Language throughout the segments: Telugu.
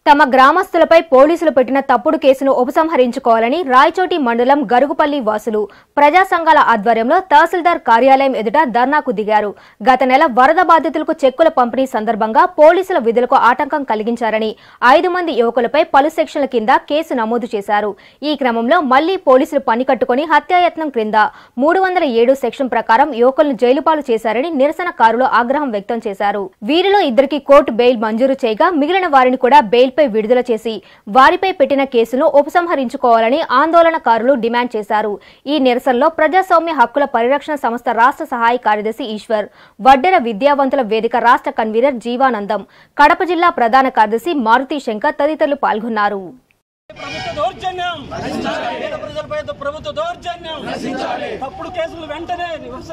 తమ గ్రామస్తులపై పోలీసులు పెట్టిన తప్పుడు కేసును ఉపసంహరించుకోవాలని రాయచోటి మండలం గరుగుపల్లి వాసులు ప్రజా సంఘాల ఆధ్వర్యంలో తహసీల్దార్ కార్యాలయం ఎదుట ధర్నాకు దిగారు గత నెల వరద బాధితులకు చెక్కుల పంపిణీ సందర్భంగా పోలీసుల విధులకు ఆటంకం కలిగించారని ఐదు మంది యువకులపై పలు సెక్షన్ల కింద కేసు నమోదు చేశారు ఈ క్రమంలో మళ్లీ పోలీసులు పని కట్టుకుని హత్యాయత్నం క్రింద మూడు వందల ఏడు సెక్షన్ ప్రకారం యువకులను జైలుపాలు చేశారని నిరసనకారులు ఆగ్రహం వ్యక్తం చేశారు వీరిలో ఇద్దరికి కోర్టు బెయిల్ మంజూరు చేయగా మిగిలిన వారిని కూడా బెయిల్పై విడుదల చేసి వారిపై పెట్టిన కేసును ఉపసంహరించుకోవాలని ఆందోళనకారులు డిమాండ్ చేశారు ఈ నిరసనలో ప్రజాస్వామ్య హక్కుల పరిరక్షణ సంస్థ రాష్ట్ర సహాయ కార్యదర్శి ఈశ్వర్ వడ్డెర విద్యావంతుల వేదిక రాష్ట్ర కన్వీనర్ జీవానందం కడప జిల్లా ప్రధాన కార్యదర్శి మారుతి శంకర్ తదితరులు పాల్గొన్నారు ప్రభుత్వ దౌర్జన్యం పేద ప్రజలపై ప్రభుత్వ దౌర్జన్యం తప్పుడు కేసులు వెంటనే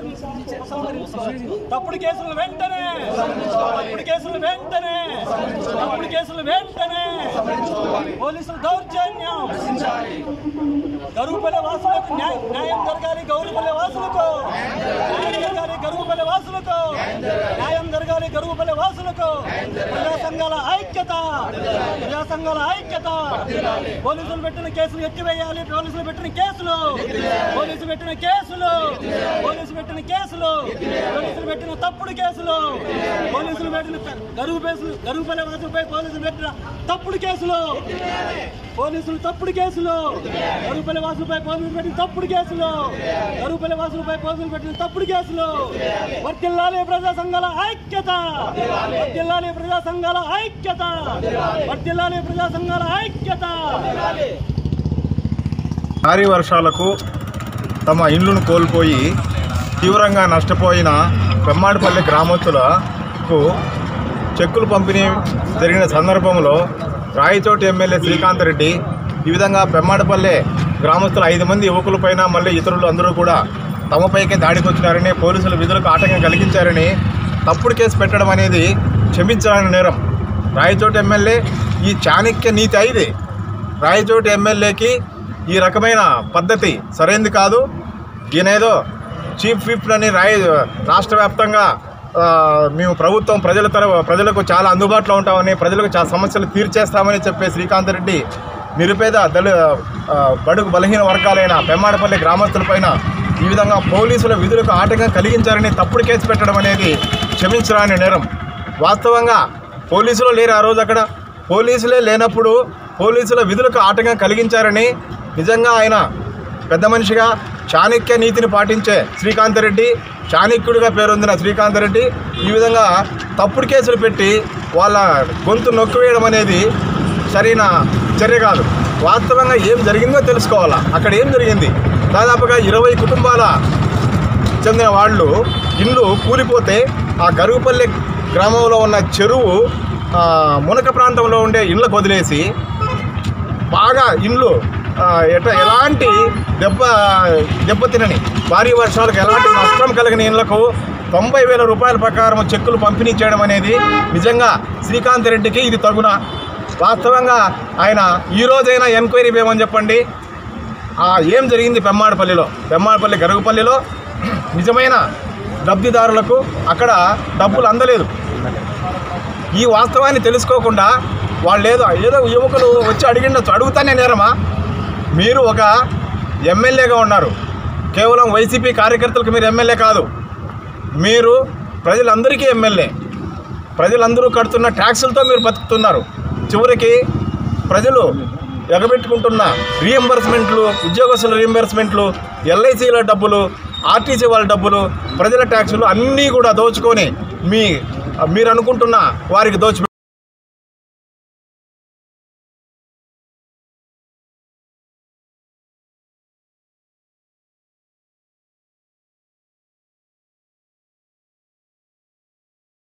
తప్పుడు కేసులు వెంటనే తప్పుడు కేసులు వెంటనే తప్పుడు కేసులు వెంటనే పోలీసులు దౌర్జన్యం గరుగుపల్లె వాసులకు న్యాయ- న్యాయం జరగాలి గౌరవపల్లె వాసులకు న్యాయం జరగాలి గరుగుపల్లె వాసులకు న్యాయం జరగాలి గరుగుపల్లె వాసులకు ప్రజా సంఘాల ఐక్యత ప్రజా సంఘాల ఐక్యత పోలీసులు పెట్టిన కేసులు ఎత్తివేయాలి పోలీసులు పెట్టిన కేసులు పోలీసులు పెట్టిన కేసులు పోలీసులు పెట్టిన కేసులు పోలీసులు పెట్టిన తప్పుడు కేసులు పోలీసులు పెట్టిన గరువు కేసులు గరుగుపల్లె వాసులపై పోలీసులు పెట్టిన తప్పుడు కేసులు పోలీసులు తప్పుడు కేసులు గరుగుపల్లె వాసులపై పోలీసులు పెట్టిన తప్పుడు కేసులు గరుగుపల్లె వాసులపై పోలీసులు పెట్టిన తప్పుడు కేసులు వర్తిల్లాలి ప్రజా సంఘాల ఐక్యత వర్తిల్లాలి ప్రజా సంఘాల ఐక్యత వర్తిల్లాలి ప్రజా సంఘాల ఐక్యత భారీ వర్షాలకు తమ ఇళ్లను కోల్పోయి తీవ్రంగా నష్టపోయిన పెమ్మాడిపల్లి గ్రామస్తులకు చెక్కులు పంపిణీ జరిగిన సందర్భంలో రాయచోటి ఎమ్మెల్యే శ్రీకాంత్ రెడ్డి ఈ విధంగా పెమ్మాడిపల్లె గ్రామస్తుల ఐదు మంది యువకులపైన మళ్ళీ ఇతరులు అందరూ కూడా తమపైకే దాడికి వచ్చినారని పోలీసులు విధులకు ఆటంకం కలిగించారని తప్పుడు కేసు పెట్టడం అనేది క్షమించడానికి నేరం రాయచోటి ఎమ్మెల్యే ఈ చాణక్య నీతి ఐదే రాయచోటి ఎమ్మెల్యేకి ఈ రకమైన పద్ధతి సరైనది కాదు ఈయనేదో చీఫ్ విప్ అని రాయ రాష్ట్ర వ్యాప్తంగా ఆ, మేము ప్రభుత్వం ప్రజల తర ప్రజలకు చాలా అందుబాటులో ఉంటామని ప్రజలకు చాలా సమస్యలు తీర్చేస్తామని చెప్పే శ్రీకాంత్ రెడ్డి నిరుపేద దళి ఆ, బడుగు బలహీన వర్గాలైన పెమ్మాడపల్లి గ్రామస్తులపైన ఈ విధంగా పోలీసుల విధులకు ఆటంకం కలిగించారని తప్పుడు కేసు పెట్టడం అనేది క్షమించరాని నేరం వాస్తవంగా పోలీసులు లేరు ఆ రోజు అక్కడ పోలీసులే లేనప్పుడు పోలీసుల విధులకు ఆటంకం కలిగించారని నిజంగా ఆయన పెద్ద మనిషిగా చాణక్య నీతిని పాటించే శ్రీకాంత్ రెడ్డి చాణక్యుడిగా పేరొందిన శ్రీకాంత్ రెడ్డి ఈ విధంగా తప్పుడు కేసులు పెట్టి వాళ్ళ గొంతు నొక్కివేయడం అనేది సరైన చర్య కాదు వాస్తవంగా ఏం జరిగిందో తెలుసుకోవాలా అక్కడ ఏం జరిగింది దాదాపుగా ఇరవై కుటుంబాల చెందిన వాళ్ళు ఇల్లు కూలిపోతే ఆ గరుగుపల్లి గ్రామంలో ఉన్న చెరువు ఆ, మునక ప్రాంతంలో ఉండే ఇళ్ళకు వదిలేసి బాగా ఇండ్లు ఆ, ఎట ఎలాంటి దెబ్బ దెబ్బతినని భారీ వర్షాలకు ఎలాంటి నష్టం కలిగిన ఇళ్లకు తొంభై వేల రూపాయల ప్రకారం చెక్కులు పంపిణీ చేయడం అనేది నిజంగా శ్రీకాంత్ రెడ్డికి ఇది తగున వాస్తవంగా ఆయన ఈ రోజైనా ఎంక్వైరీ వేయమని చెప్పండి ఆ, ఏం జరిగింది పెమ్మాడపల్లిలో పెమ్మాడపల్లి గరుగుపల్లిలో నిజమైన లబ్ధిదారులకు అక్కడ డబ్బులు అందలేదు ఈ వాస్తవాన్ని తెలుసుకోకుండా వాళ్ళు ఏదో ఏదో యువకులు వచ్చి అడిగిండొచ్చు అడుగుతానే నేరమా మీరు ఒక ఎమ్మెల్యేగా ఉన్నారు కేవలం వైసీపీ కార్యకర్తలకు మీరు ఎమ్మెల్యే కాదు మీరు ప్రజలందరికీ ఎమ్మెల్యే ప్రజలందరూ కడుతున్న ట్యాక్సులతో మీరు బతుకుతున్నారు చివరికి ప్రజలు ఎగబెట్టుకుంటున్న రీఎంబర్స్మెంట్లు ఉద్యోగస్తుల రీఎంబర్స్మెంట్లు ఎల్ఐసీల డబ్బులు ఆర్టీసీ వాళ్ళ డబ్బులు ప్రజల ట్యాక్సులు అన్నీ కూడా దోచుకొని మీ మీరు అనుకుంటున్న వారికి దోచి